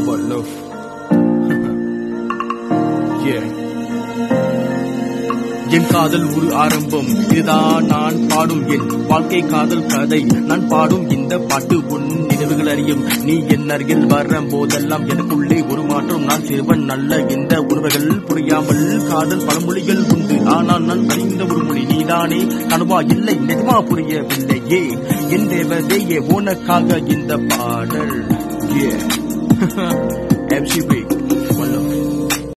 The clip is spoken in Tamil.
about love. yeah. என் காதல் ஒரு ஆரம்பம் இதுதான் நான் பாடும் என் வாழ்க்கை காதல் கதை நான் பாடும் இந்த பாட்டு உன் நினைவுகள் அறியும் நீ என் அருகில் வரும் போதெல்லாம் எனக்குள்ளே ஒரு மாற்றம் நான் சிறுவன் நல்ல இந்த உறவுகள் புரியாமல் காதல் பழமொழிகள் உண்டு ஆனால் நான் அறிந்த ஒரு மொழி நீதானே கனவா இல்லை நிஜமா புரியவில்லையே என் தேவதையே உனக்காக இந்த பாடல் yeah. MC Big, one love.